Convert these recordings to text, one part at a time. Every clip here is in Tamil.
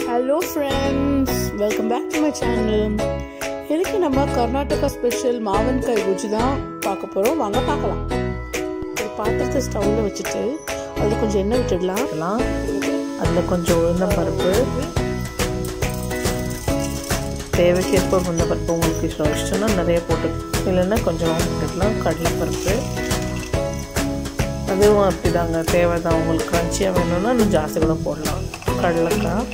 hello friends welcome back to my channel இன்னைக்கு நம்ம கர்நாடகா ஸ்பெஷல் மாவன்காய் குஜி தான் பார்க்க போகிறோம் வாங்க பார்க்கலாம் ஒரு பாத்திரத்தை ஸ்டவ்வில் வச்சுட்டு அதில் கொஞ்சம் எண்ணெய் விட்டுடலாம் வைக்கலாம் அதில் கொஞ்சம் உளுந்தம் பருப்பு தேவைக்கேற்ப உளுந்த பருப்பு உங்களுக்கு இஷ்டம் இஷ்டம்னா நிறைய போட்டு இல்லைன்னா கொஞ்சம் போட்டுக்கலாம் கடலைப்பருப்பு அதுவும் அப்படிதாங்க தேவை தான் உங்களுக்கு க்ரன்ச்சியாக வேணும்னா இன்னும் ஜாஸ்தி கூட போடலாம் கடலைக்காய்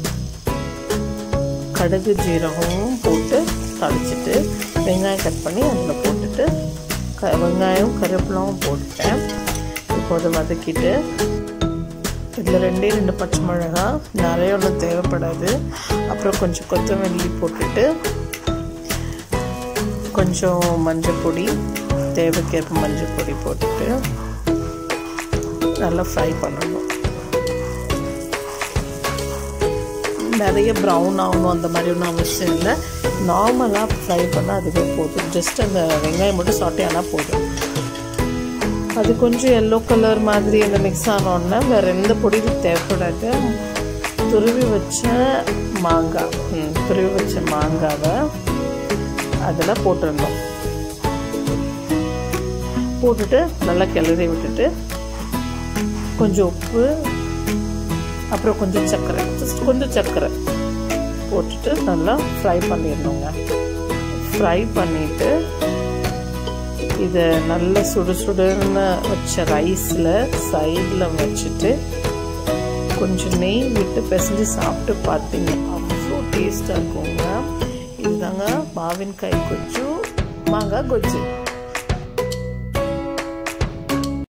கடுகு ஜீரகமும் போட்டு தாளிச்சிட்டு வெங்காயம் கட் பண்ணி அதில் போட்டுட்டு க வெங்காயம் கருவேப்பிலாவும் போட்டுட்டேன் இப்போ அதை வதக்கிட்டு இதில் ரெண்டே ரெண்டு பச்சை மிளகா நிறைய ஒன்றும் தேவைப்படாது அப்புறம் கொஞ்சம் கொத்தமல்லி போட்டுட்டு கொஞ்சம் மஞ்சள் பொடி தேவைக்கேற்ப மஞ்சள் பொடி போட்டுட்டு நல்லா ஃப்ரை பண்ணணும் நிறைய ப்ரௌன் ஆகணும் அந்த மாதிரி ஒன்றும் அவசியம் இல்லை நார்மலாக ஃப்ரை பண்ணால் அதுவே போதும் ஜஸ்ட் அந்த வெங்காயம் மட்டும் சாட்டே ஆனால் போதும் அது கொஞ்சம் எல்லோ கலர் மாதிரி அந்த மிக்ஸ் ஆனோடனே வேறு எந்த பொடியும் தேவைப்படாது துருவி வச்ச மாங்காய் ம் துருவி வச்ச மாங்காவை அதில் போட்டுடணும் போட்டுட்டு நல்லா கிளறி விட்டுட்டு கொஞ்சம் உப்பு அப்புறம் கொஞ்சம் சர்க்கரை ஜஸ்ட் கொஞ்சம் சர்க்கரை போட்டுட்டு நல்லா ஃப்ரை பண்ணிடணுங்க ஃப்ரை பண்ணிவிட்டு இதை நல்ல சுடு சுடுன்னு வச்ச ரைஸில் சைடில் வச்சுட்டு கொஞ்சம் நெய் விட்டு பிசைஞ்சு சாப்பிட்டு பார்த்தீங்க அவ்வளோ டேஸ்ட்டாக இருக்குங்க இதுதாங்க மாவின் காய் கொச்சு மாங்காய் கொச்சு